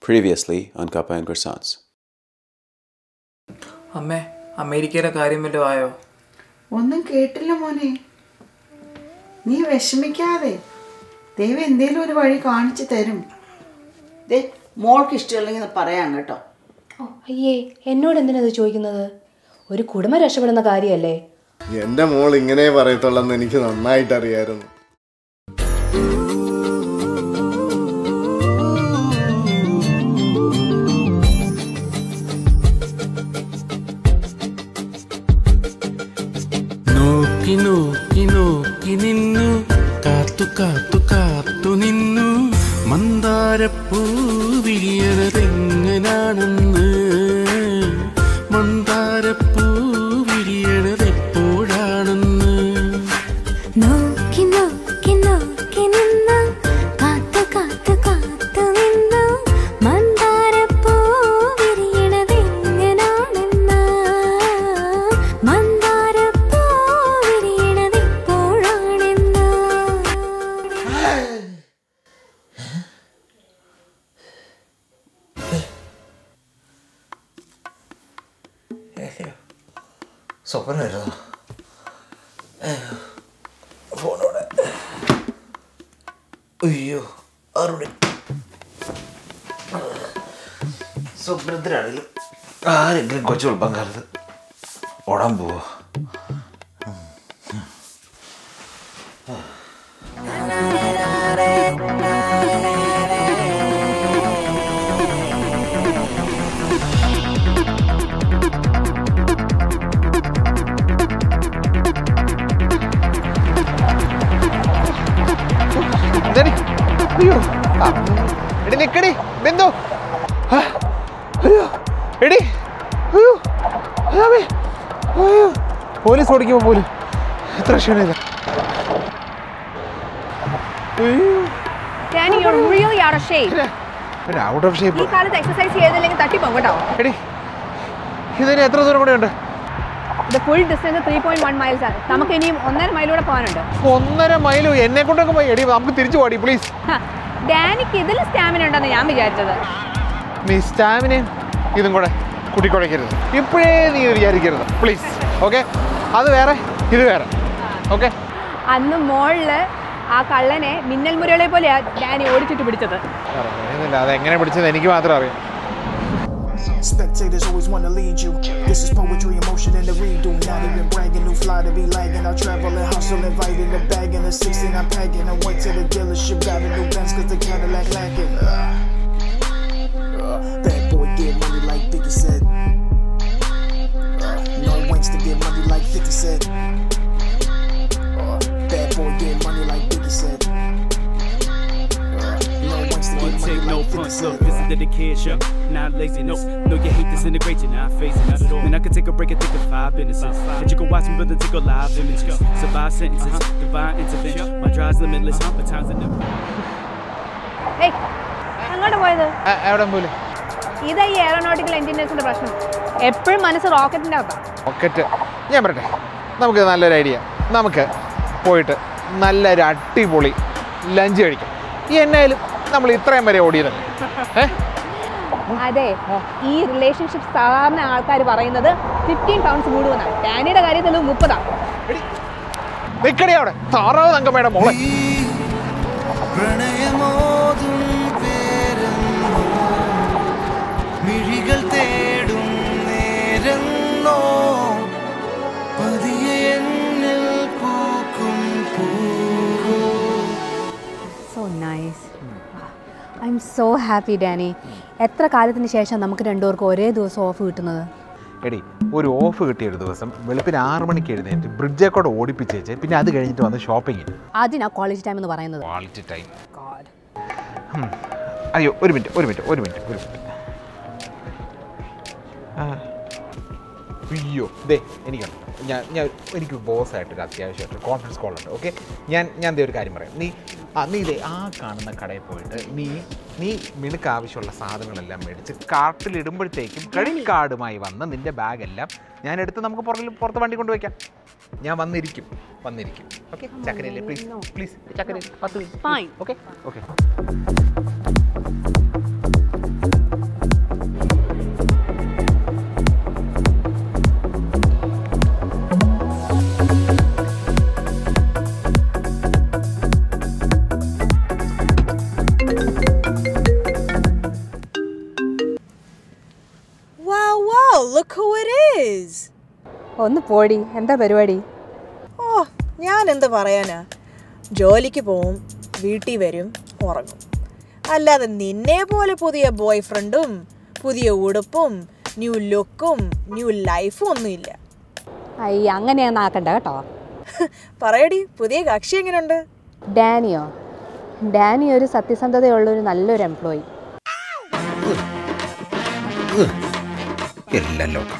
Previously on Kappa and Croissants. അമ്മേ അമേരിക്കയിലെ കാര്യം വല്ലതും ആയോ ഒന്നും കേട്ടില്ല മോനെ നീ വിഷമിക്കാതെ ദൈവം എന്തേലും ഒരു വഴി കാണിച്ചു തരും ദേ മോൾക്ക് ഇഷ്ടമില്ലെങ്കിൽ പറയാം കേട്ടോ ഓ അയ്യേ എന്നോട് എന്തിനാ ഇത് ചോദിക്കുന്നത് ഒരു കുടുംബം രക്ഷപ്പെടുന്ന കാര്യമല്ലേ എന്റെ മോൾ ഇങ്ങനെ പറയത്തുള്ളെന്ന് എനിക്ക് നന്നായിട്ട് അറിയായിരുന്നു നോക്കി നോക്കി നോക്കി നിന്നു കാത്തു കാത്തു കാത്തു നിന്നു മന്ദാരപ്പൂ വിരിയണതെങ്ങനാണെന്ന് മന്ദാരപ്പൂ വിരിയണതെപ്പോഴാണെന്ന് നോക്കി നോക്കി നോക്കി നിന്നു കാത്തു കാത്തു കാത്തു നിന്നു മന്ദാരപ്പൂ വിരിയണതെങ്ങനാണെന്ന് മന്ദാരപ്പൂ വിരിയണതെപ്പോഴാണെന്ന് സ്വപ്നമായിരുന്നു ഫോണോടെ അയ്യോ ആരുടെ സ്വപ്നത്തിലാണെങ്കിലും ആരെങ്കിലും കൊച്ചു വെളുപ്പം കാലത്ത് ഓടാൻ പോവോ ഇതെടി. അയ്യോ ആ. എടി നിക്കടി ബിന്ദു ആ. അയ്യോ എടി അയ്യോ അയ്യാമേ. അയ്യോ പോലീസ് ഓടിക്കുമ്പോ പോലും എത്ര ക്ഷണില്ല Danny, you're really out of shape. Out of shape ഈ കാലത്ത് എക്സസൈസ് ചെയ്തില്ലെങ്കിൽ തട്ടിപ്പോകും കേട്ടോ എടി ഇതിന് എത്ര ദൂരം കൂടെ ഉണ്ട് ഇത് full distance three point one miles ആണ് നമുക്ക് ഇനിയും ഒന്നര മൈലൂടെ പോകാനുണ്ട് ഒന്നര മൈലോ എന്നെ കൊണ്ടൊക്കെ പോയി എടി നമുക്ക് തിരിച്ചു പോടി പ്ലീസ് ഹ, ഡാനിക്ക് ഇതിൽ സ്റ്റാമിന ഉണ്ടെന്ന് ഞാൻ വിചാരിച്ചത് നീ സ്റ്റാമിനയും ഇതും കൂടെ കൂട്ടിക്കുഴയ്ക്കരുത് ഇപ്പോഴേ നീ ഇത് വിചാരിക്കരുത് പ്ലീസ് ഓക്കെ അത് വേറെ ഇത് വേറെ ഓക്കെ അന്ന് മോളില് ആ കള്ളനെ മിന്നൽ മുരളെ പോലെയാ ഡാനി ഓടിച്ചിട്ട് പിടിച്ചത് അറിയുന്നില്ല അത് എങ്ങനെ പിടിച്ചത് എനിക്ക് മാത്രം അറിയാം Spectators always wanna lead you. This is poetry, emotion, and the redo. Not even bragging, new fly to be lagging. I travel and hustle, inviting the bag in the 16 I'm packing. I went to the dealership, got a new Benz cause the Cadillac lacking. Uh, uh, bad boy get money like Biggie said. Uh, no wings to get money like 50 said. Uh, bad boy get money like Biggie said. Uh, no wings to get money Take no like 50 front, said. look, this is dedication, not laziness. No, you hate disintegration, not facing not at all. Man, I could take a break and think of five businesses. And you can watch me, brother, take a live images. Survive sentences, divine intervention. My drive's limitless, but times are never. ഏയ് അങ്ങോട്ട് പോയത് എവിടെ പോലെ ഇതാ ഈ aeronautical എഞ്ചിനീയേഴ്സിന്റെ പ്രശ്നം എപ്പോഴും മനസ്സ് റോക്കറ്റിന്റെ അകത്താണ് റോക്കറ്റ് ഞാൻ പറയട്ടെ നമുക്ക് നല്ലൊരു ഐഡിയ നമുക്ക് പോയിട്ട് നല്ലൊരു അടിപൊളി ലഞ്ച് കഴിക്കാം ഈ എന്നായാലും നമ്മൾ ഇത്രയും വരെ ഓടിയതല്ലേ ഏ അതെ ഈ റിലേഷൻഷിപ്പ് സാധാരണ ആൾക്കാർ പറയുന്നത് ഫിഫ്റ്റീൻ പൗണ്ട്സ് കൂടുമെന്നാണ് ഡാനിയുടെ കാര്യത്തിൽ മുപ്പതാണ് നിക്കടി അവിടെ താറാവ് തങ്കമ്മയുടെ മോളെ പ്രണയമോതും പേരെന്നോ മിഴികൾ തേടും നേരെന്നോ പതിയെ എന്നിൽ പൂക്കും പൂവോ so nice I'm so happy Danny എത്ര കാലത്തിന് ശേഷം നമുക്ക് രണ്ടുപേർക്കും ഒരേ ദിവസം ഓഫ് കിട്ടുന്നത് എടി ഒരു ഓഫ് കിട്ടിയ ഒരു ദിവസം വെളുപ്പിന് ആറ് മണിക്ക് എഴുന്നേറ്റ് ബ്രിഡ്ജെ കൂടെ ഓടിപ്പിച്ചേച്ച് പിന്നെ അത് കഴിഞ്ഞിട്ട് വന്ന് ഷോപ്പിങ്ങിന് അതിനാ കോളേജ് ടൈം എന്ന് പറയുന്നത് ക്വാളിറ്റി ടൈം അയ്യോ ഒരു മിനിറ്റ് ഒരു മിനിറ്റ് ഒരു മിനിറ്റ് ഒരു മിനിറ്റ് ആ. അയ്യോ ദേ എനിക്കുണ്ട് ഞാൻ ഞാൻ എനിക്ക് ബോസായിട്ടൊരു അത്യാവശ്യമായിട്ട് കോൺഫറൻസ് കോൾ ഉണ്ട് ഓക്കെ ഞാൻ ഞാൻ ദേ ഒരു കാര്യം പറയാം നീ ആ നീ ദേ ആ കാണുന്ന കടയിൽ പോയിട്ട് നീ നീ നിനക്ക് ആവശ്യമുള്ള സാധനങ്ങളെല്ലാം മേടിച്ച് കാർട്ടിലിടുമ്പോഴത്തേക്കും ക്രെഡിറ്റ് കാർഡുമായി വന്ന് നിൻ്റെ ബാഗെല്ലാം ഞാൻ എടുത്ത് നമുക്ക് പുറകിൽ പുറത്ത് വണ്ടി കൊണ്ടുവയ്ക്കാം ഞാൻ വന്നിരിക്കും വന്നിരിക്കും ഓക്കെ ചക്കരയില്ലേ പ്ലീസ് പ്ലീസ് ചക്കരയിൽ പത്ത് മിനിറ്റ് ഓക്കെ ഓക്കെ ഒന്ന് പോടി എന്താ പരിപാടി ഓ ഞാൻ എന്ത് പറയാനാ ജോലിക്ക് പോവും വീട്ടിൽ വരും ഉറങ്ങും അല്ലാതെ നിന്നെ പോലെ പുതിയ ബോയ് ഫ്രണ്ടും പുതിയ ഉടുപ്പും ന്യൂ ലുക്കും ന്യൂ ലൈഫും ഒന്നുമില്ല അയ്യ അങ്ങനെയൊന്നും ആക്കണ്ട കേട്ടോ പറയടി പുതിയ കക്ഷി എങ്ങനെയുണ്ട് ഡാനിയോ ഡാനി ഒരു സത്യസന്ധതയുള്ള ഒരു നല്ലൊരു എംപ്ലോയി എല്ലാം ലോകം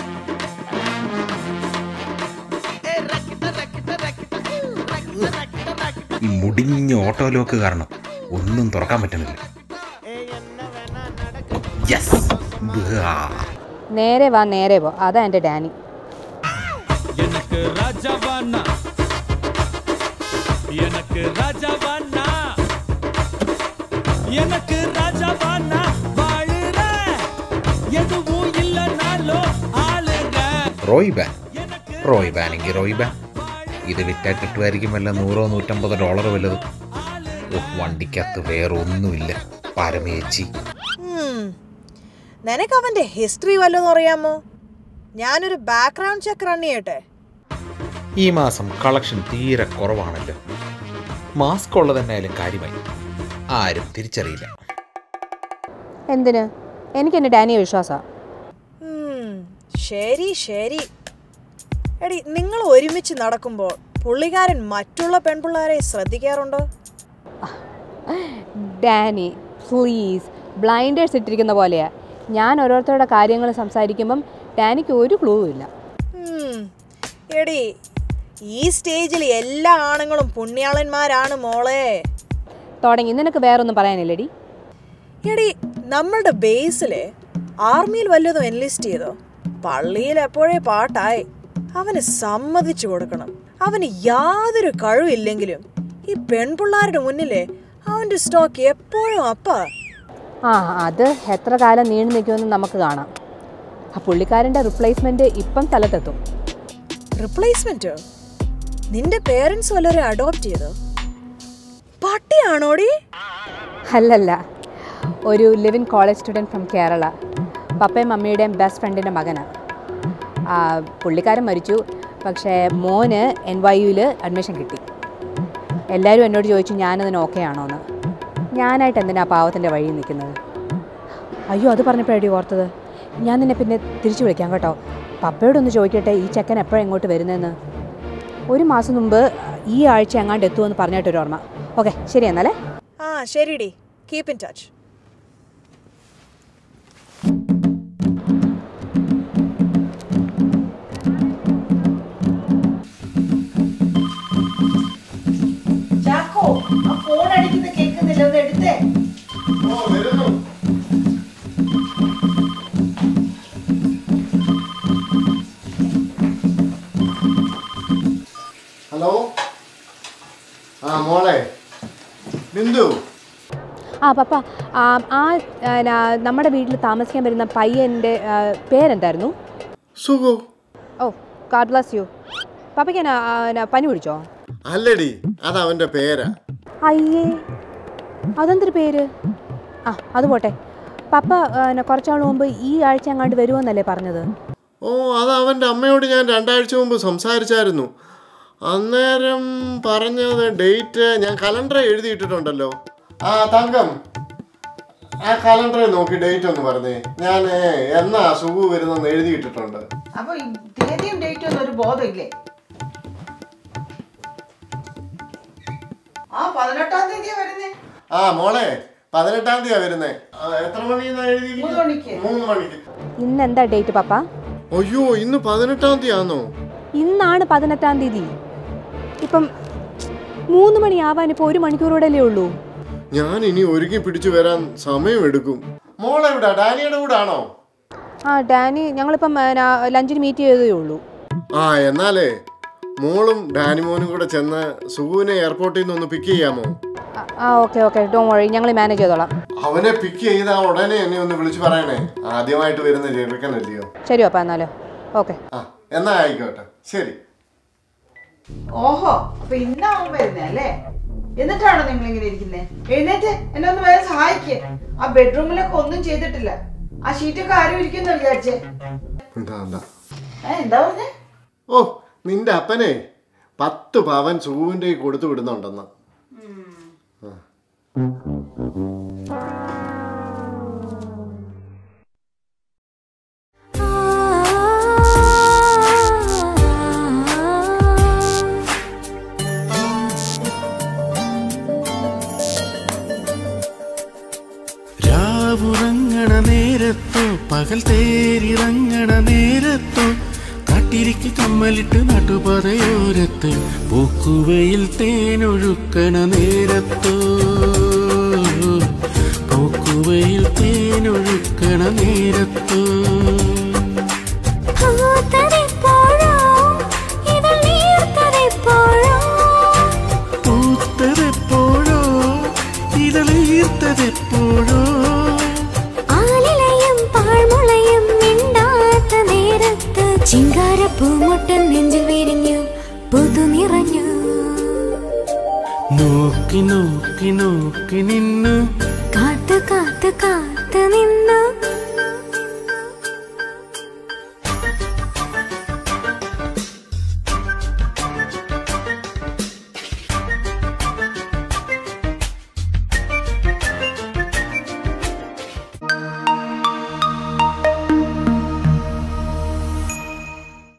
ഈ മുടിഞ്ഞ ഓട്ടോ ലോക്ക് കാരണം ഒന്നും തുറക്കാൻ പറ്റുന്നില്ല യെസ് നേരെ വാ നേരെ പോ അതാ എൻ്റെ ഡാനി எனக்கு ராஜாவானா எனக்கு ராஜாவானா எனக்கு ராஜாவானா வாழுற எதுவும் இல்லைனாலும் ஆளுங்க റോയ് ബാൻ റോയ് ബാനെങ്കിൽ റോയ് ബാൻ ഇത് വിറ്റാൽ കിട്ടുമായിരിക്കും വല്ല നൂറോ നൂറ്റമ്പതോ ഡോളർ വല്ലതും ഓ, വണ്ടിക്കകത്ത് വേറെ ഒന്നുമില്ല പരമേച്ചി ഉം. നിനക്ക് അവന്റെ ഹിസ്റ്ററി വല്ലതും അറിയാമോ ഞാനൊരു ബാക്ക്ഗ്രൗണ്ട് ചെക്ക് റൺ ചെയ്യട്ടെ ഈ മാസം കളക്ഷൻ തീരെ കുറവാണല്ലോ മാസ്ക് ഉള്ളത് തന്നെയായാലും കാര്യമായി ആരും തിരിച്ചറിയില്ല എന്തിന് എനിക്ക് എൻ്റെ ഡാനിയെ വിശ്വാസമാണ് ഉം, ശരി ശരി എടി നിങ്ങൾ ഒരുമിച്ച് നടക്കുമ്പോൾ പുള്ളിക്കാരൻ മറ്റുള്ള പെൺപിള്ളേരെ ശ്രദ്ധിക്കാറുണ്ടോ ഡാനി പ്ലീസ് ബ്ലൈൻഡേഴ്സ് ഇട്ടിരിക്കുന്ന പോലെയാ ഞാൻ ഓരോരുത്തരുടെ കാര്യങ്ങൾ സംസാരിക്കുമ്പം ഡാനിക്ക് ഒരു ക്ലൂവും ഇല്ല ഉം, എടി ഈ സ്റ്റേജിൽ എല്ലാ ആണുങ്ങളും പുണ്യാളന്മാരാണ് മോളെ തുടങ്ങി നിനക്ക് വേറൊന്നും പറയാനില്ലടി എടി നമ്മളുടെ ബേസില് ആർമിയിൽ വല്ലതും എൻലിസ്റ്റ് ചെയ്തോ പള്ളിയിൽ എപ്പോഴേ പാട്ടായി അവന് സമ്മതിച്ചു കൊടുക്കണം അവന് യാതൊരു കഴിവില്ലെങ്കിലും ഈ പെൺപിള്ളാരുടെ മുന്നിലെ അവന്റെ സ്റ്റോക്ക് എപ്പോഴും അപ്പാ ആ അത് എത്ര കാലം നീണ്ടു നിൽക്കുമെന്ന് നമുക്ക് കാണാം ആ പുള്ളിക്കാരൻ്റെ റിപ്ലേസ്മെൻറ്റ് ഇപ്പം സ്ഥലത്തെത്തും റിപ്ലേസ്മെന്റോ നിന്റെ പേരൻസ് വല്ലവരെ അഡോപ്റ്റ് ചെയ്തോ പട്ടിയാണോടി അല്ലല്ല ഒരു ലിവിൻ കോളേജ് സ്റ്റുഡൻറ്റ് ഫ്രം കേരള പപ്പയും മമ്മിയുടെയും ബെസ്റ്റ് ഫ്രണ്ടിൻ്റെ മകനാണ് ആ, പുള്ളിക്കാരൻ മരിച്ചു പക്ഷേ മോന് എൻ വൈ യുവിൽ അഡ്മിഷൻ കിട്ടി എല്ലാവരും എന്നോട് ചോദിച്ചു ഞാനതിന് ഓക്കെ ആണോ എന്ന് ഞാനായിട്ട് എന്തിനാ ആ പാവത്തിൻ്റെ വഴിയിൽ നിൽക്കുന്നത് അയ്യോ അത് പറഞ്ഞപ്പോഴടി ഓർത്തത് ഞാൻ നിന്നെ പിന്നെ തിരിച്ചു വിളിക്കാം കേട്ടോ പപ്പയോടൊന്ന് ചോദിക്കട്ടെ ഈ ചെക്കൻ എപ്പോഴാണ് ഇങ്ങോട്ട് വരുന്നതെന്ന് ഒരു മാസം മുമ്പ് ഈ ആഴ്ച എങ്ങാണ്ട് എത്തുമെന്ന് പറഞ്ഞിട്ടൊരു ഓർമ്മ ഓക്കെ ശരി എന്നാലേ ആ ശരിടി കീപ് ഇൻ ടച്ച് ചാക്കോ ആ ഫോൺ അടിക്കുന്ന കേൾക്കുന്നില്ല ഒന്ന് എടുത്തേ ഹലോ ആ മോളെ ബിന്ദു ആ പപ്പ ആ ആ, ന- നമ്മുടെ വീട്ടിൽ താമസിക്കാൻ വരുന്ന പയ്യൻ്റെ ആ, പേരെന്തായിരുന്നു Sukhu oh God bless you പപ്പയ്ക്ക് എന്നാ, ആ, എന്നാ, പനി പിടിച്ചോ അല്ലടി അത് അവന്റെ പേരാ അയ്യേ അതെന്തൊരു പേര് ആ അത് പോട്ടെ പപ്പ ആ, എന്നാ, കുറച്ചാൾ മുമ്പ് ഈ ആഴ്ച അങ്ങാണ്ട് വരുമെന്നല്ലേ പറഞ്ഞത് ഓ അത് അവൻ്റെ അമ്മയോട് ഞാൻ രണ്ടാഴ്ച മുമ്പ് സംസാരിച്ചായിരുന്നു അന്നേരം പറഞ്ഞത് ഡേറ്റ് ഞാൻ കലണ്ടർ എഴുതിയിട്ടിട്ടുണ്ടല്ലോ ആ തങ്കം ആ കലണ്ടറിൽ നോക്കി ഡേറ്റ് ഒന്ന് പറഞ്ഞേ ഞാൻ എന്നാ സുഖു വരുന്നെന്ന് എഴുതിയിട്ടിട്ടുണ്ട് അപ്പൊ ഈ തീയതിയും ഡേറ്റും ഒന്നും ഒരു ബോധമില്ലേ ആ പതിനെട്ടാം തീയതിയാ വരുന്നേ ആ മോളെ പതിനെട്ടാം തീയതിയാ വരുന്നേ ആ, എത്ര മണിന്നാ എഴുതി മൂന്ന് മണിക്ക് മൂന്ന് മണിക്ക് ഇന്ന് എന്താ ഡേറ്റ് പപ്പ അയ്യോ ഇന്ന് പതിനെട്ടാം തീയതി ആണോ ഇന്നാണ് പതിനെട്ടാം തീയതി ഇപ്പം മൂന്ന് മണിയാവാൻ ഇപ്പോൾ ഒരു മണിക്കൂറോടല്ലേ ഉള്ളൂ ഞാൻ ഇനി ഒരുങ്ങി പിടിച്ചു വരാൻ സമയമെടുക്കും മോളെ എവിടാ ഡാനിയുടെ കൂടെ ആണോ ആ ഡാനി ഞങ്ങളിപ്പം എന്നാ, ലഞ്ചിന് മീറ്റ് ചെയ്തതേ ഉള്ളൂ ആ എന്നാലേ മോളും ഡാനിമോനും കൂടെ ചെന്ന് സുഖുവിനെ എയർപോർട്ടിൽ നിന്ന് ഒന്ന് പിക്ക് ചെയ്യാമോ ആ, ആ ഓക്കെ ഓക്കെ ഡോ വഴി ഞങ്ങൾ മാനേജ് ചെയ്തോളാം അവനെ പിക്ക് ചെയ്താ ഉടനെ എന്നെ ഒന്ന് വിളിച്ചു പറയണേ ആദ്യമായിട്ട് വരുന്ന ചെറുക്കനല്ലയോ ശരി പപ്പ എന്നാലോ ഓക്കെ ആ എന്നാ ആയിക്കോട്ടെ ശരി ഓഹോ അപ്പൊ ഇന്നാവും വരുന്നേ അല്ലേ എന്നിട്ടാണോ നിങ്ങൾ ഇങ്ങനെ ഇരിക്കുന്നത് എഴുന്നേറ്റ് എന്നെ ഒന്ന് വേറെ സഹായിക്ക് ആ ബെഡ്റൂമിലൊക്കെ ഒന്നും ചെയ്തിട്ടില്ല ആ ഷീറ്റൊക്കെ ആരും ഇരിക്കുന്ന വിചാരിച്ചേ എന്താ എന്താ ഏ എന്താ പറഞ്ഞേ ഓ നിന്റെ അപ്പനെ പത്ത് പവൻ സൂവിൻ്റെ കൊടുത്തു വിടുന്നുണ്ടെന്ന് ആ. രാവുറങ്ങണ നേരത്തോ പകൽ തേരിറങ്ങണ നേരത്തോ കാട്ടിരിക്ക് കമ്മലിട്ട് നട്ടുപതയോരത്ത് പൂക്കുവയിൽ തേനൊഴുക്കണ നേരത്തോ പൂക്കുവയിൽ തേനൊഴുക്കണ നേരത്തോ പൂത്തതെപ്പോഴോ ഇതളീർത്തതെപ്പോഴോ ആലിലയും പാഴ്മുളയും മിണ്ടാത്ത നേരത്ത് ചിങ്കാരപ്പൂമുട്ടൻ നെഞ്ചിൽ വിരിഞ്ഞു പുതു നിറഞ്ഞു നോക്കി നോക്കി നോക്കി നിന്നു കാത്തു കാത്തു കാത്തു നിന്നു